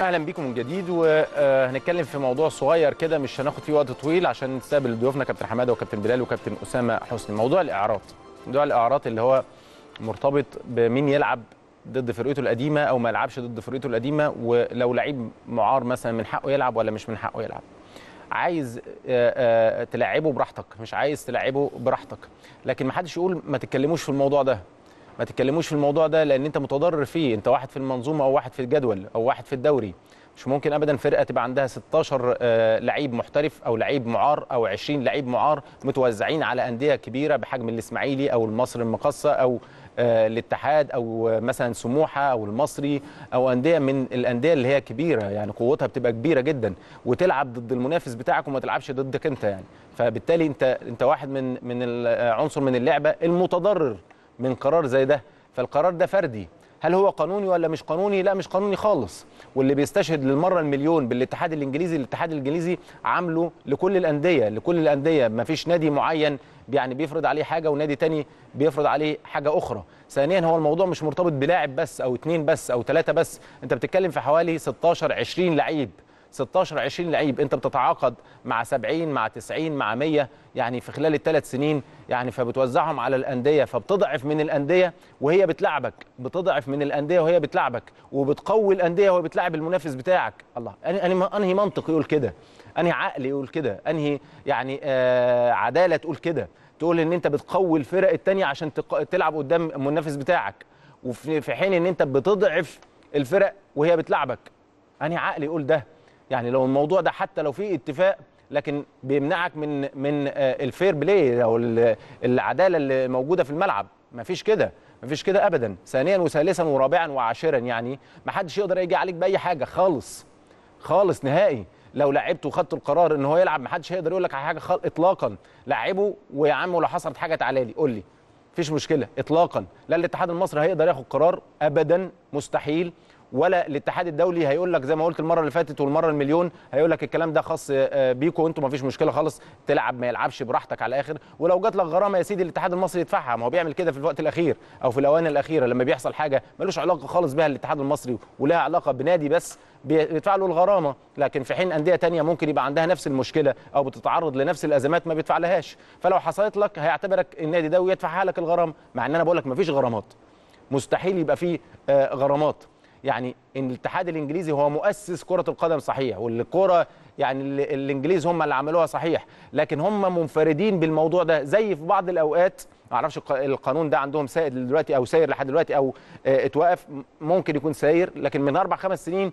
واهلا بيكم من جديد وهنتكلم في موضوع صغير كده مش هناخد فيه وقت طويل عشان نستقبل ضيوفنا كابتن حماده وكابتن بلال وكابتن اسامه حسني موضوع الاعراض موضوع الاعراض اللي هو مرتبط بمين يلعب ضد فرقته القديمه او ما يلعبش ضد فرقته القديمه ولو لعيب معار مثلا من حقه يلعب ولا مش من حقه يلعب عايز آه، آه، تلعبه براحتك مش عايز تلعبه براحتك لكن ما حدش يقول ما تتكلموش في الموضوع ده ما تتكلموش في الموضوع ده لان انت متضرر فيه انت واحد في المنظومه او واحد في الجدول او واحد في الدوري مش ممكن ابدا فرقه تبقى عندها 16 آه، لعيب محترف او لعيب معار او 20 لعيب معار متوزعين على انديه كبيره بحجم الاسماعيلي او المصري المقصه او آه، الاتحاد او آه، مثلا سموحه او المصري او انديه من الانديه اللي هي كبيره يعني قوتها بتبقى كبيره جدا وتلعب ضد المنافس بتاعك وما تلعبش ضدك انت يعني فبالتالي انت انت واحد من من ال- عنصر من اللعبه المتضرر من قرار زي ده فالقرار ده فردي هل هو قانوني ولا مش قانوني لا مش قانوني خالص واللي بيستشهد للمره المليون بالاتحاد الانجليزي الاتحاد الانجليزي عامله لكل الانديه لكل الانديه ما فيش نادي معين يعني بيفرض عليه حاجه ونادي تاني بيفرض عليه حاجه اخرى ثانيا هو الموضوع مش مرتبط بلاعب بس او اتنين بس او ثلاثه بس انت بتتكلم في حوالي 16 20 لعيب 16 20 لعيب انت بتتعاقد مع 70 مع 90 مع 100 يعني في خلال الثلاث سنين يعني فبتوزعهم على الانديه فبتضعف من الانديه وهي بتلعبك بتضعف من الانديه وهي بتلعبك وبتقوي الانديه وهي بتلعب المنافس بتاعك الله انهي انهي انهي منطق يقول كده انهي عقل يقول كده انهي يعني آه عداله تقول كده تقول ان انت بتقوي الفرق الثانيه عشان تق- تلعب قدام المنافس بتاعك وفي في حين ان انت بتضعف الفرق وهي بتلعبك انهي عقل يقول ده يعني لو الموضوع ده حتى لو في اتفاق لكن بيمنعك من من آه، الفير بلاي او ال- العداله اللي موجوده في الملعب مفيش كده مفيش كده ابدا ثانيا وثالثا ورابعا وعاشرا يعني ما حدش يقدر يجي عليك باي حاجه خالص خالص نهائي لو لعبت وخدت القرار ان هو يلعب ما حدش هيقدر يقول لك على حاجه خالص اطلاقا لعبه ويا عم ولو حصلت حاجه تعالى لي قول لي مفيش مشكله اطلاقا لا الاتحاد المصري هيقدر ياخد قرار ابدا مستحيل ولا الاتحاد الدولي هيقول لك زي ما قلت المره اللي فاتت والمره المليون هيقول لك الكلام ده خاص آه، بيكوا وانتوا مفيش مشكله خالص تلعب ما يلعبش براحتك على الاخر ولو جات لك غرامه يا سيدي الاتحاد المصري يدفعها ما هو بيعمل كده في الوقت الاخير او في الاوان الاخيره لما بيحصل حاجه ملوش علاقه خالص بها الاتحاد المصري ولها علاقه بنادي بس بيدفع له الغرامه لكن في حين انديه تانية ممكن يبقى عندها نفس المشكله او بتتعرض لنفس الازمات ما بيدفع لهاش فلو حصلت لك هيعتبرك النادي ده ويدفعها لك الغرامه مع ان انا بقول لك مفيش غرامات مستحيل يبقى فيه آه، غرامات يعني ان الاتحاد الانجليزي هو مؤسس كره القدم صحيح والكره يعني ال- الانجليز هم اللي عملوها صحيح لكن هم منفردين بالموضوع ده زي في بعض الاوقات ما اعرفش الق- القانون ده عندهم سائد دلوقتي او ساير لحد دلوقتي او آه، اتوقف ممكن يكون ساير لكن من اربع خمس سنين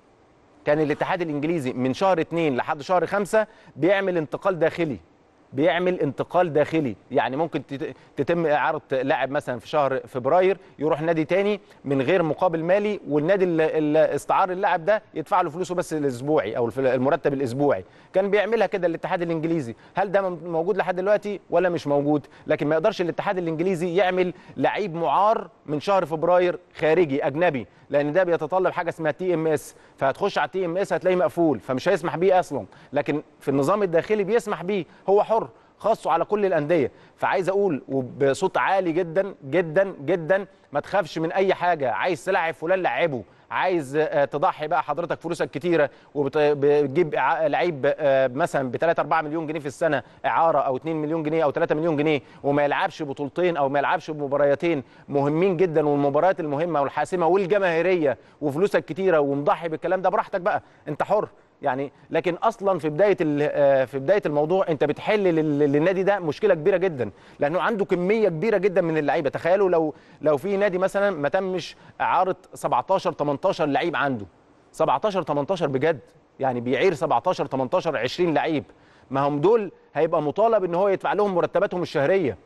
كان الاتحاد الانجليزي من شهر اثنين لحد شهر خمسة بيعمل انتقال داخلي بيعمل انتقال داخلي يعني ممكن تت- تتم اعاره لاعب مثلا في شهر فبراير يروح نادي تاني من غير مقابل مالي والنادي اللي اللي استعار اللاعب ده يدفع له فلوسه بس الاسبوعي او الف- المرتب الاسبوعي كان بيعملها كده الاتحاد الانجليزي هل ده م- موجود لحد دلوقتي ولا مش موجود لكن ما يقدرش الاتحاد الانجليزي يعمل لعيب معار من شهر فبراير خارجي اجنبي لان ده بيتطلب حاجه اسمها تي ام اس فهتخش على التي ام اس هتلاقيه مقفول فمش هيسمح بيه اصلا لكن في النظام الداخلي بيسمح بيه هو حر خاصه على كل الانديه فعايز اقول وبصوت عالي جدا جدا جدا ما تخافش من اي حاجه عايز تلعب فلان لعبه عايز آه، تضحي بقى حضرتك فلوسك كتيره وبتجيب لعيب آه، مثلا ب 3 4 مليون جنيه في السنه اعاره او 2 مليون جنيه او 3 مليون جنيه وما يلعبش بطولتين او ما يلعبش بمباريتين مهمين جدا والمباريات المهمه والحاسمه والجماهيريه وفلوسك كتيره ومضحي بالكلام ده براحتك بقى انت حر يعني لكن اصلا في بدايه ال- آه، في بدايه الموضوع انت بتحل لل- للنادي ده مشكله كبيره جدا لانه عنده كميه كبيره جدا من اللعيبه تخيلوا لو لو في نادي مثلا ما تمش اعاره 17 18 لعيب عنده 17 18 بجد يعني بيعير 17 18 20 لعيب ما هم دول هيبقى مطالب ان هو يدفع لهم مرتباتهم الشهريه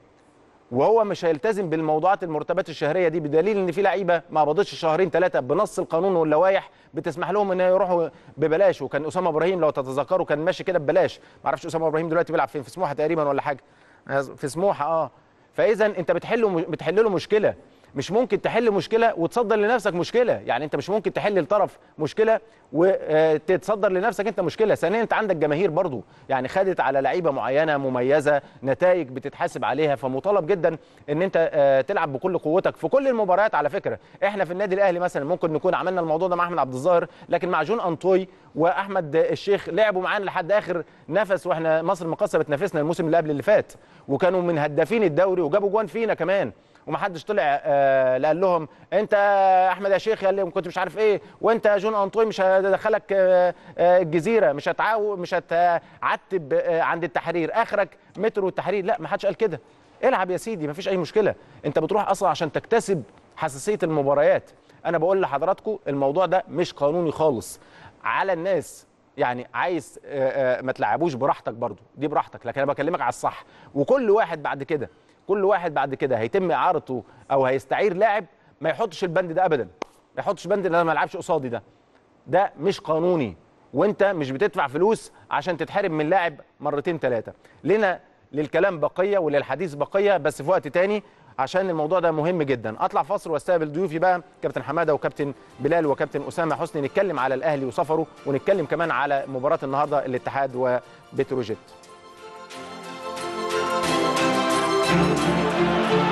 وهو مش هيلتزم بالموضوعات المرتبات الشهريه دي بدليل ان في لعيبه ما قبضتش شهرين ثلاثه بنص القانون واللوائح بتسمح لهم ان يروحوا ببلاش وكان اسامه ابراهيم لو تتذكروا كان ماشي كده ببلاش ما اعرفش اسامه ابراهيم دلوقتي بيلعب فين في سموحه تقريبا ولا حاجه في سموحه اه فاذا انت بتحل بتحل له مشكله مش ممكن تحل مشكله وتصدر لنفسك مشكله يعني انت مش ممكن تحل لطرف مشكله وتتصدر لنفسك انت مشكله ثانيا انت عندك جماهير برضو يعني خدت على لعيبه معينه مميزه نتائج بتتحاسب عليها فمطالب جدا ان انت آه، تلعب بكل قوتك في كل المباريات على فكره احنا في النادي الاهلي مثلا ممكن نكون عملنا الموضوع ده مع احمد عبد الظاهر لكن مع جون انطوي واحمد الشيخ لعبوا معانا لحد اخر نفس واحنا مصر المقاصه بتنافسنا الموسم اللي قبل اللي فات وكانوا من هدافين الدوري وجابوا جوان فينا كمان ومحدش طلع آه لا قال لهم انت يا احمد يا شيخ يا اللي كنت مش عارف ايه وانت يا جون انطوي مش هدخلك آه آه الجزيره مش هتعاو مش هتعتب آه عند التحرير اخرك مترو التحرير لا ما حدش قال كده العب يا سيدي ما فيش اي مشكله انت بتروح اصلا عشان تكتسب حساسيه المباريات انا بقول لحضراتكم الموضوع ده مش قانوني خالص على الناس يعني عايز آه، آه، ما تلعبوش براحتك برضو دي براحتك لكن انا بكلمك على الصح وكل واحد بعد كده كل واحد بعد كده هيتم اعارته او هيستعير لاعب ما يحطش البند ده ابدا ما يحطش بند ان انا ما العبش قصادي ده ده مش قانوني وانت مش بتدفع فلوس عشان تتحرم من لاعب مرتين ثلاثه لنا للكلام بقيه وللحديث بقيه بس في وقت تاني عشان الموضوع ده مهم جدا اطلع فاصل واستقبل ضيوفي بقى كابتن حماده وكابتن بلال وكابتن اسامه حسني نتكلم على الاهلي وسفره ونتكلم كمان على مباراه النهارده الاتحاد وبتروجيت